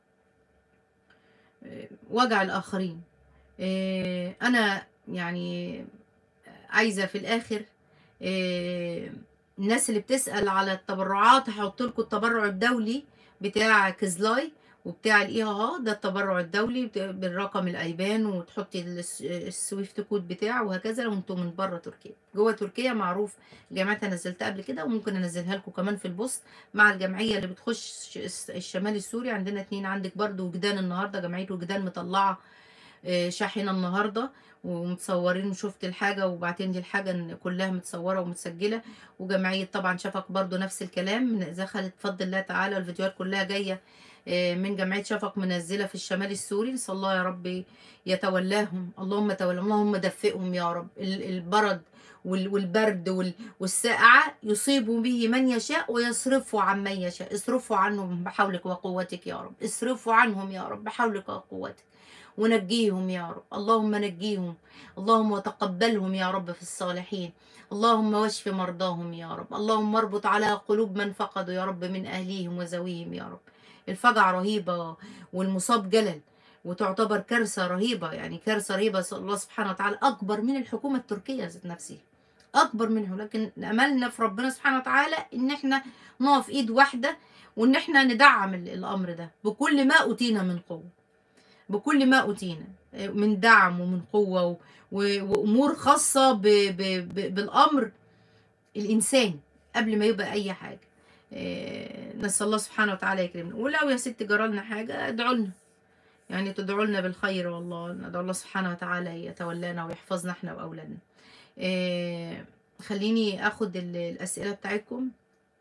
آه، وجع الآخرين آه، أنا يعني عايزة في الآخر آه، الناس اللي بتسأل على التبرعات هحط لكم التبرع الدولي بتاع كزلاي وبتاع الاي اه ده التبرع الدولي بت- بالرقم الايبان وتحطي الس- السويفت كود بتاعه وهكذا لو انتم من بره تركيا جوه تركيا معروف جامعتها نزلتها قبل كده وممكن انزلها لكم كمان في البوست مع الجمعيه اللي بتخش الس- الشمال السوري عندنا اتنين عندك برضو وجدان النهارده جمعيه وجدان مطلعه آه، شاحنه النهارده ومتصورين وشفت الحاجه وبعتين لي الحاجه إن كلها متصوره ومتسجله وجمعيه طبعا شفق برضو نفس الكلام من- دخلت بفضل الله تعالى الفيديوهات كلها جايه آه، من جمعيه شفق منزله في الشمال السوري نسال الله يا رب يتولاهم اللهم تولاهم اللهم دفئهم يا رب ال- البرد وال- والبرد وال- والساقعه يصيب به من يشاء ويصرفه عن من يشاء اصرفوا عنهم بحولك وقوتك يا رب اصرفوا عنهم يا رب بحولك وقوتك ونجيهم يا رب اللهم نجيهم اللهم وتقبلهم يا رب في الصالحين اللهم واشف مرضاهم يا رب اللهم اربط على قلوب من فقدوا يا رب من أهليهم وذويهم يا رب الفجعة رهيبة والمصاب جلل وتعتبر كارثة رهيبة يعني كارثة رهيبة سأل الله سبحانه وتعالى أكبر من الحكومة التركية ذات نفسها أكبر منه لكن أملنا في ربنا سبحانه وتعالى إن إحنا نقف إيد واحدة وإن إحنا ندعم ال- الأمر ده بكل ما أوتينا من قوة بكل ما أوتينا من دعم ومن قوة و- و- وأمور خاصة ب ب ب بالأمر الإنساني قبل ما يبقى أي حاجة إيه، نسأل الله سبحانه وتعالى يكرمنا ولو يا ست جرالنا حاجة ادعوا لنا يعني تدعوا لنا بالخير والله ندعو الله سبحانه وتعالى يتولانا ويحفظنا احنا وأولادنا إيه، خليني أخد ال- الأسئلة بتاعتكم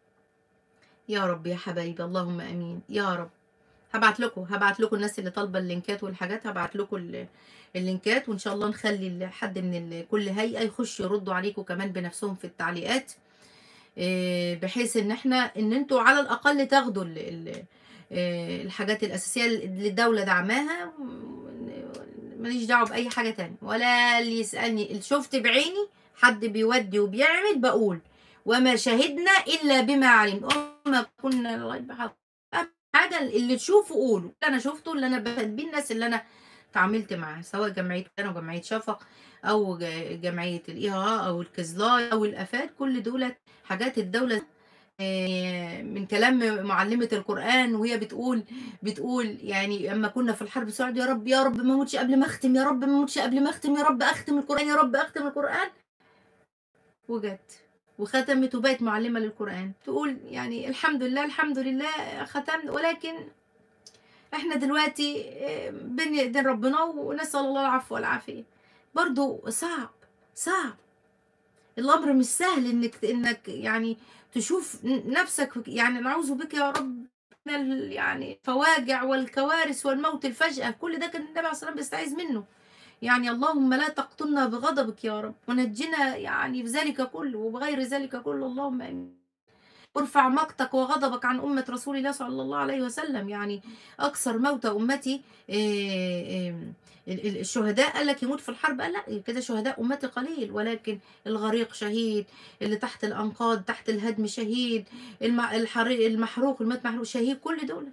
يا رب يا حبايبي اللهم امين يا رب هبعت لكم هبعت لكم الناس اللي طالبه اللينكات والحاجات هبعت لكم ال- اللينكات وان شاء الله نخلي ال- حد من ال- كل هيئه يخش يردوا عليكم كمان بنفسهم في التعليقات آه، بحيث ان احنا ان انتوا على الاقل تاخدوا ال- ال- آه، الحاجات الاساسيه اللي الدوله دعماها ماليش دعوه باي حاجه تانية ولا اللي يسالني اللي شفت بعيني حد بيودي وبيعمل بقول وما شهدنا الا بما علمنا وما كنا لغايه بحق حاجه اللي تشوفه قولوا اللي انا شفته اللي انا بفيد بيه الناس اللي انا اتعاملت معاها سواء جمعيه انا وجمعيه شفق او ج- جمعيه الايها او الكزلاي او الافات كل دول حاجات الدوله آه، من كلام معلمة القرآن وهي بتقول بتقول يعني اما كنا في الحرب سعد يا رب يا رب ما اموتش قبل ما اختم يا رب ما اموتش قبل ما اختم يا رب اختم القرآن يا رب اختم القرآن وجت وختمت وبقت معلمة للقرآن تقول يعني الحمد لله الحمد لله ختمت ولكن احنا دلوقتي آه، بين ايدين ربنا ونسأل الله العفو والعافية برضو صعب صعب الامر مش سهل انك انك يعني تشوف نفسك يعني نعوذ بك يا رب من ال- يعني الفواجع والكوارث والموت الفجأة كل ده كان النبي عليه الصلاة والسلام بيستعيذ منه يعني اللهم لا تقتلنا بغضبك يا رب ونجنا يعني في ذلك كله وبغير ذلك كله اللهم امين ارفع مقتك وغضبك عن أمة رسول الله صلى الله عليه وسلم يعني أكثر موت أمتي إيه إيه ال- ال- الشهداء قال لك يموت في الحرب قال لا كده شهداء أمتي قليل ولكن الغريق شهيد اللي تحت الأنقاض تحت الهدم شهيد الم- الحريق المحروق المات محروق شهيد كل دول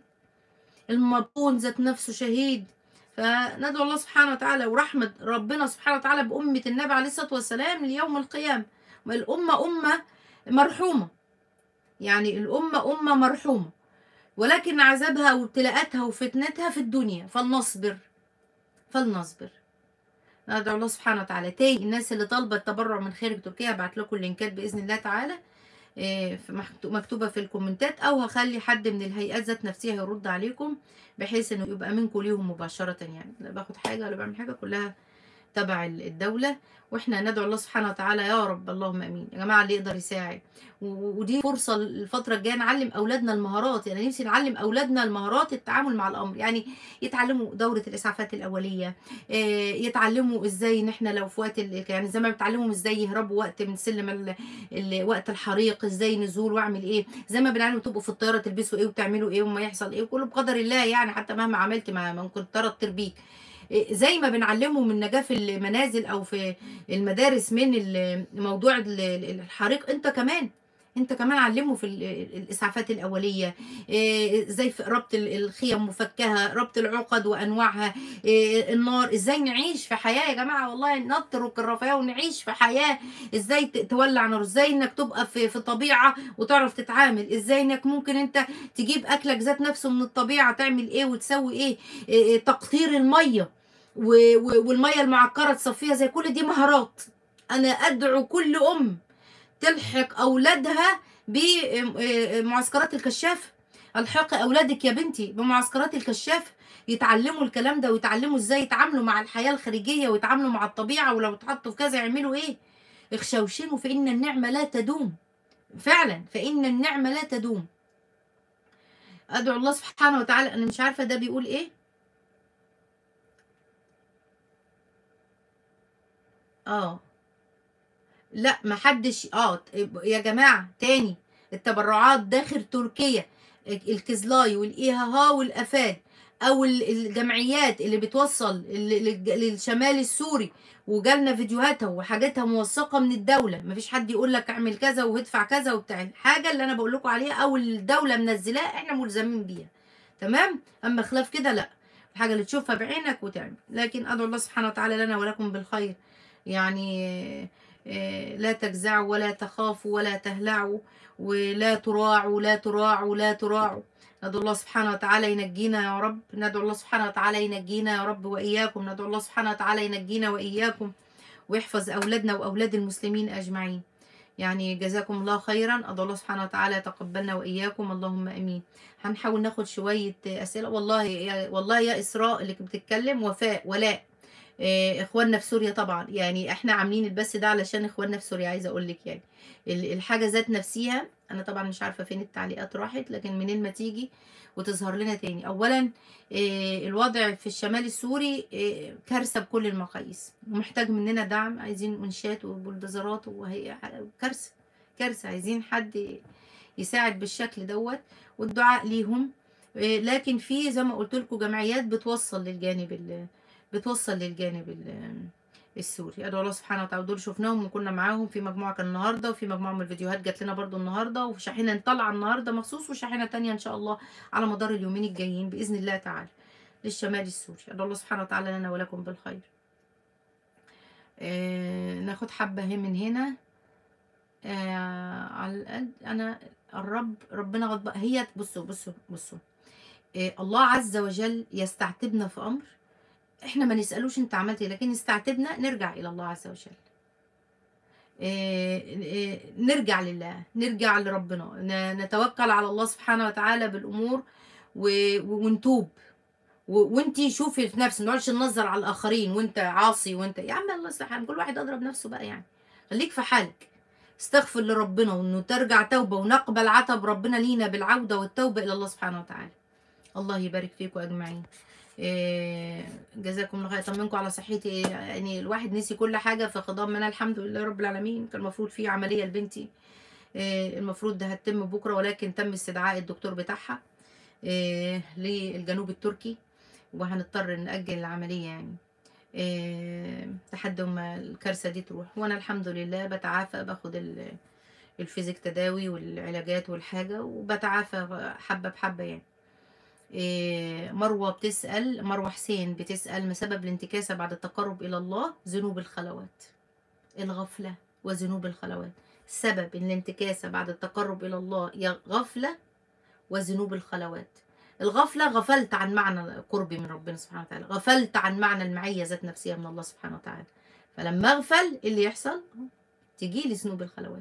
المبطون ذات نفسه شهيد فندعو الله سبحانه وتعالى ورحمة ربنا سبحانه وتعالى بأمة النبي عليه الصلاة والسلام ليوم القيامة الأمة أمة مرحومة يعني الأمة أمة مرحومة ولكن عذابها وابتلاءاتها وفتنتها في الدنيا فلنصبر فلنصبر ندعو الله سبحانه وتعالى تاني الناس اللي طالبة التبرع من خارج تركيا هبعت لكم اللينكات بإذن الله تعالى إيه، في محكتو- مكتوبة في الكومنتات أو هخلي حد من الهيئات ذات نفسها يرد عليكم بحيث إنه يبقى منكم ليهم مباشرة يعني لا باخد حاجة ولا بعمل حاجة كلها تبع ال- الدولة واحنا ندعو الله سبحانه وتعالى يا رب اللهم امين يا جماعه اللي يقدر يساعد و- ودي فرصه الفتره الجايه نعلم اولادنا المهارات يعني نفسي نعلم اولادنا المهارات التعامل مع الامر يعني يتعلموا دوره الاسعافات الاوليه آه، يتعلموا ازاي ان احنا لو في وقت ال- يعني زي ما بتعلمهم ازاي يهربوا وقت من سلم ال... ال... وقت الحريق ازاي نزول واعمل ايه زي ما بنعلم تبقوا في الطياره تلبسوا ايه وتعملوا ايه وما يحصل ايه وكله بقدر الله يعني حتى مهما عملت ما ما ممكن الطياره تطير بيك إيه، زي ما بنعلمهم من نجاة في المنازل او في المدارس من ال- موضوع ال- ال- الحريق انت كمان انت كمان علمه في ال- الاسعافات الاوليه إيه، ازاي في ربط ال- الخيم مفكها ربط العقد وانواعها إيه، النار ازاي نعيش في حياه يا جماعه والله نترك الرفاهيه ونعيش في حياه ازاي ت- تولع نار ازاي انك تبقى في في طبيعه وتعرف تتعامل ازاي انك ممكن انت تجيب اكلك ذات نفسه من الطبيعه تعمل ايه وتسوي ايه, إيه إيه، تقطير الميه و- و- والميه المعكره تصفيها زي كل دي مهارات انا ادعو كل ام تلحق اولادها بمعسكرات الكشاف الحقي اولادك يا بنتي بمعسكرات الكشاف يتعلموا الكلام ده ويتعلموا ازاي يتعاملوا مع الحياه الخارجيه ويتعاملوا مع الطبيعه ولو اتحطوا في كذا يعملوا ايه اخشوشنوا فان النعمه لا تدوم فعلا فان النعمه لا تدوم ادعو الله سبحانه وتعالى انا مش عارفه ده بيقول ايه اه لا ما حدش اه يا جماعه تاني التبرعات داخل تركيا الكزلاي والايهاها والافاد او ال- الجمعيات اللي بتوصل ال- للج- للشمال السوري وجالنا فيديوهاتها وحاجاتها موثقه من الدوله مفيش حد يقول لك اعمل كذا وادفع كذا وبتاع الحاجه اللي انا بقول لكم عليها او الدوله منزلاها احنا ملزمين بيها تمام اما خلاف كده لا الحاجه اللي تشوفها بعينك وتعمل لكن ادعو الله سبحانه وتعالى لنا ولكم بالخير يعني آه، لا تجزعوا ولا تخافوا ولا تهلعوا ولا تراعوا لا تراعوا لا تراعوا ندعو الله سبحانه وتعالى ينجينا يا رب ندعو الله سبحانه وتعالى ينجينا يا رب وإياكم ندعو الله سبحانه وتعالى ينجينا وإياكم ويحفظ أولادنا وأولاد المسلمين أجمعين يعني جزاكم الله خيرا أدعو الله سبحانه وتعالى يتقبلنا وإياكم اللهم أمين هنحاول ناخد شوية أسئلة والله يا والله يا إسراء اللي بتتكلم وفاء ولاء إيه، اخواننا في سوريا طبعا يعني احنا عاملين البث ده علشان اخواننا في سوريا عايزه اقول لك يعني ال- الحاجه ذات نفسها انا طبعا مش عارفه فين التعليقات راحت لكن منين ما تيجي وتظهر لنا تاني اولا إيه، الوضع في الشمال السوري إيه، كارثه بكل المقاييس ومحتاج مننا دعم عايزين منشات وبلدوزرات وهي كارثه كارثه عايزين حد يساعد بالشكل دوت والدعاء ليهم إيه، لكن في زي ما قلت لكم جمعيات بتوصل للجانب ال- بتوصل للجانب ال- السوري ادعو الله سبحانه وتعالى دول شفناهم وكنا معاهم في مجموعه كان النهارده وفي مجموعه من الفيديوهات جات لنا برضو النهارده وشاحنه طالعه النهارده مخصوص وشاحنه تانية ان شاء الله على مدار اليومين الجايين باذن الله تعالى للشمال السوري ادعو الله سبحانه وتعالى لنا ولكم بالخير آه ناخد حبه هي من هنا آه على القد انا الرب ربنا غضبان هي بصوا بصوا بصوا آه الله عز وجل يستعتبنا في امر احنا ما نسالوش انت عملت ايه لكن يستعتبنا نرجع الى الله عز وجل آه، آه، نرجع لله نرجع لربنا ن- نتوكل على الله سبحانه وتعالى بالامور و- و- ونتوب و- وانتي شوفي في نفسك ما نقعدش ننظر على الاخرين وانت عاصي وانت يا عم الله يستحمل كل واحد اضرب نفسه بقى يعني خليك في حالك استغفر لربنا وانه ترجع توبه ونقبل عتب ربنا لينا بالعوده والتوبه الى الله سبحانه وتعالى الله يبارك فيكم اجمعين إيه، جزاكم الله خير طمنكم على صحتي يعني الواحد نسي كل حاجه في خضام منها الحمد لله رب العالمين كان المفروض في عمليه لبنتي إيه، المفروض ده هتتم بكره ولكن تم استدعاء الدكتور بتاعها إيه، للجنوب التركي وهنضطر نأجل العملية يعني إيه، لحد ما الكارثة دي تروح وأنا الحمد لله بتعافى باخد ال- الفيزيك تداوي والعلاجات والحاجة وبتعافى حبة بحبة يعني إيه، مروة بتسأل مروة حسين بتسأل ما سبب الانتكاسة بعد التقرب إلى الله ذنوب الخلوات الغفلة وذنوب الخلوات سبب الانتكاسة بعد التقرب إلى الله يا غفلة وذنوب الخلوات الغفلة غفلت عن معنى قربي من ربنا سبحانه وتعالى غفلت عن معنى المعية ذات نفسها من الله سبحانه وتعالى فلما اغفل إيه اللي يحصل تجي لي ذنوب الخلوات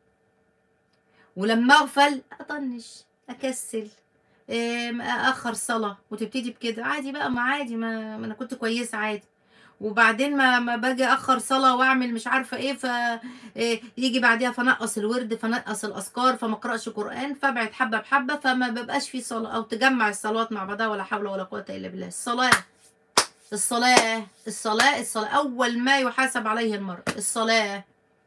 ولما اغفل اطنش اكسل إيه، اخر صلاه وتبتدي بكده عادي بقى ما عادي ما, ما انا كنت كويسه عادي وبعدين ما ما باجي اخر صلاه واعمل مش عارفه ايه ف إيه، يجي بعديها فنقص الورد فنقص الاذكار فما اقراش قران فابعد حبه بحبه فما ببقاش في صلاه او تجمع الصلوات مع بعضها ولا حول ولا قوه الا بالله الصلاه الصلاه الصلاه الصلاه اول ما يحاسب عليه المرء الصلاه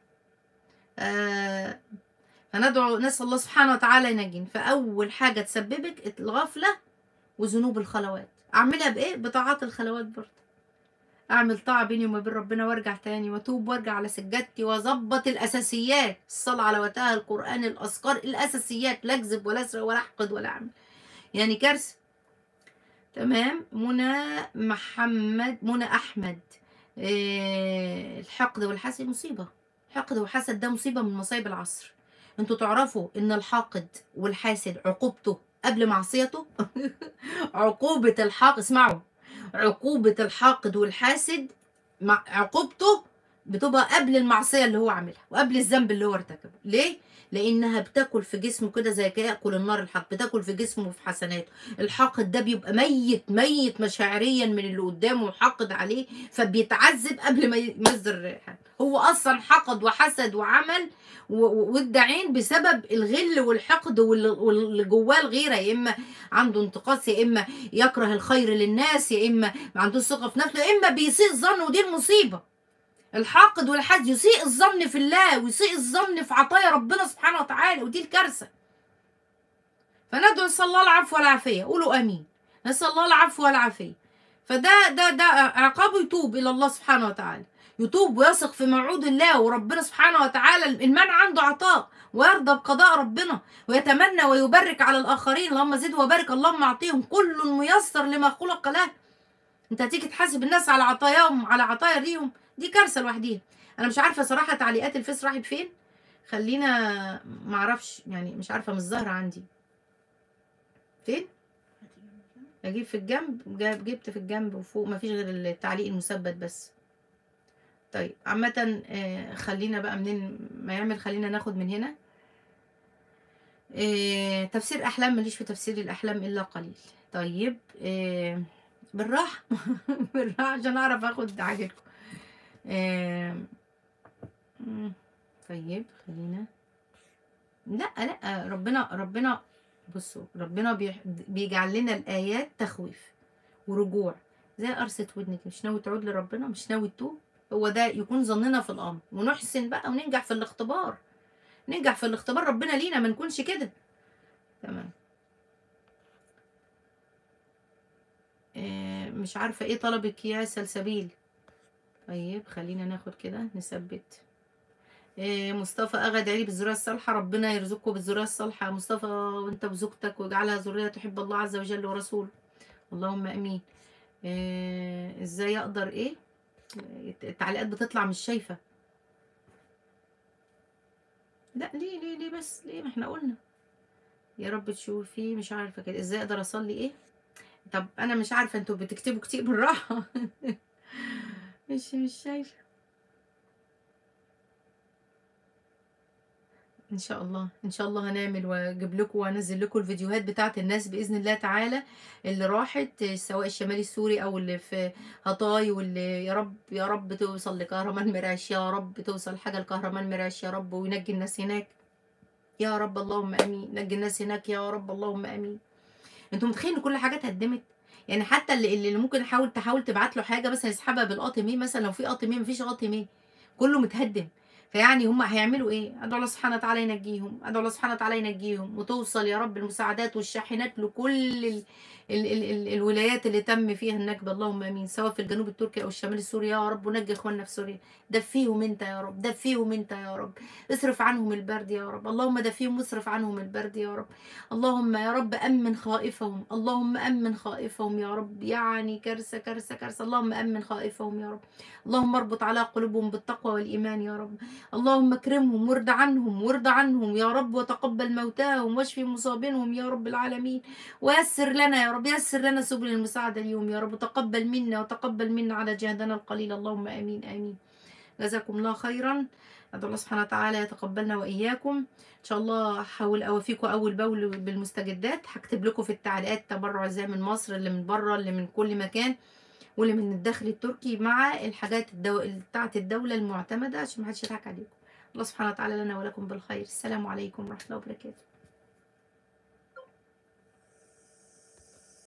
آه فندعو نسال الله سبحانه وتعالى ينجينا فاول حاجه تسببك الغفله وذنوب الخلوات اعملها بايه بطاعات الخلوات برضه اعمل طاعه بيني وما بين ربنا وارجع تاني واتوب وارجع على سجادتي واظبط الاساسيات الصلاه على وقتها القران الاذكار الاساسيات لا اكذب ولا اسرق ولا احقد ولا اعمل يعني كارثه تمام منى محمد منى احمد إيه الحقد والحسد مصيبه الحقد والحسد ده مصيبه من مصايب العصر انتوا تعرفوا ان الحاقد والحاسد عقوبته قبل معصيته عقوبة الحاقد اسمعوا عقوبة الحاقد والحاسد مع عقوبته بتبقى قبل المعصية اللي هو عاملها وقبل الذنب اللي هو ارتكبه ليه؟ لأنها بتاكل في جسمه كده زي كده يأكل النار الحق بتاكل في جسمه في حسناته الحاقد ده بيبقى ميت ميت مشاعريا من اللي قدامه وحاقد عليه فبيتعذب قبل ما يصدر حاجة. هو أصلا حقد وحسد وعمل و- و- والدعين بسبب الغل والحقد وال- واللي جواه الغيره يا اما عنده انتقاص يا اما يكره الخير للناس يا اما ما عندوش ثقه في نفسه يا اما بيسيء الظن ودي المصيبه الحاقد والحسد يسيء الظن في الله ويسيء الظن في عطايا ربنا سبحانه وتعالى ودي الكارثه فندعو نسال الله العفو والعافيه قولوا امين نسال الله العفو والعافيه فده ده ده عقابه يتوب الى الله سبحانه وتعالى يتوب ويثق في موعود الله وربنا سبحانه وتعالى المنع عنده عطاء ويرضى بقضاء ربنا ويتمنى ويبرك على الاخرين اللهم زد وبارك اللهم اعطيهم كل ميسر لما خلق له انت هتيجي تحاسب الناس على عطاياهم على عطايا ليهم دي كارثه لوحديها انا مش عارفه صراحه تعليقات الفيس راحت فين خلينا معرفش يعني مش عارفه مش ظاهره عندي فين اجيب في الجنب جاب- جبت في الجنب وفوق مفيش غير التعليق المثبت بس طيب عامة آه، خلينا بقى منين ما يعمل خلينا ناخد من هنا آه، تفسير أحلام ماليش في تفسير الأحلام إلا قليل طيب آه، بالراحة بالراحة عشان أعرف أخد حاجتكم آه، مم، طيب خلينا لا لا ربنا ربنا بصوا ربنا بيح- بيجعل لنا الآيات تخويف ورجوع زي قرصة ودنك مش ناوي تعود لربنا مش ناوي تتوب هو ده يكون ظننا في الامر ونحسن بقى وننجح في الاختبار ننجح في الاختبار ربنا لينا ما نكونش كده تمام آه، مش عارفة ايه طلبك يا سلسبيل طيب خلينا ناخد كده نثبت آه، مصطفى اغا ادعي لي بالذريه الصالحه ربنا يرزقكم بالذريه الصالحه يا مصطفى وانت وزوجتك واجعلها ذريه تحب الله عز وجل ورسوله اللهم امين آه، ازاي اقدر ايه التعليقات بتطلع مش شايفه لا ليه ليه ليه بس ليه ما احنا قلنا يا رب تشوفي مش عارفه كده ازاي اقدر اصلي ايه طب انا مش عارفه انتوا بتكتبوا كتير بالراحه مش مش شايفه ان شاء الله ان شاء الله هنعمل واجيب لكم وانزل لكم الفيديوهات بتاعه الناس باذن الله تعالى اللي راحت سواء الشمالي السوري او اللي في هطاي واللي يا رب يا رب توصل لكهرمان مرعش يا رب توصل حاجه لكهرمان مرعش يا رب وينجي الناس هناك يا رب اللهم امين نجي الناس هناك يا رب اللهم امين انتوا متخيلين ان كل حاجه اتهدمت يعني حتى اللي, اللي ممكن حاول تحاول تبعت له حاجه مثلا يسحبها بالقاطمي مثلا لو في قاطمي مفيش قاطمي كله متهدم فيعني هم هيعملوا ايه ادعو الله سبحانه وتعالى ينجيهم ادعو الله سبحانه وتعالى ينجيهم وتوصل يا رب المساعدات والشاحنات لكل ال ال ال ال الولايات اللي تم فيها النكبه اللهم امين سواء في الجنوب التركي او الشمال السوري يا رب ونجي اخواننا في سوريا دفيهم انت يا رب دفيهم انت يا رب اصرف عنهم البرد يا رب اللهم دفيهم واصرف عنهم البرد يا رب اللهم يا رب امن خائفهم اللهم امن خائفهم يا رب يعني كارثه كارثه كارثه اللهم امن خائفهم يا رب اللهم اربط على قلوبهم بالتقوى والايمان يا رب اللهم اكرمهم وارض عنهم وارض عنهم يا رب وتقبل موتاهم واشفي مصابينهم يا رب العالمين ويسر لنا يا رب يسر لنا سبل المساعدة اليوم يا رب وتقبل منا وتقبل منا على جهدنا القليل اللهم امين امين جزاكم الله خيرا أدعو الله سبحانه وتعالى يتقبلنا وإياكم إن شاء الله هحاول أوفيكم أول بأول بالمستجدات هكتب لكم في التعليقات تبرع ازاي من مصر اللي من بره اللي من كل مكان واللي من الداخل التركي مع الحاجات الدو... بتاعت الدولة المعتمدة عشان محدش يضحك عليكم الله سبحانه وتعالى لنا ولكم بالخير السلام عليكم ورحمة الله وبركاته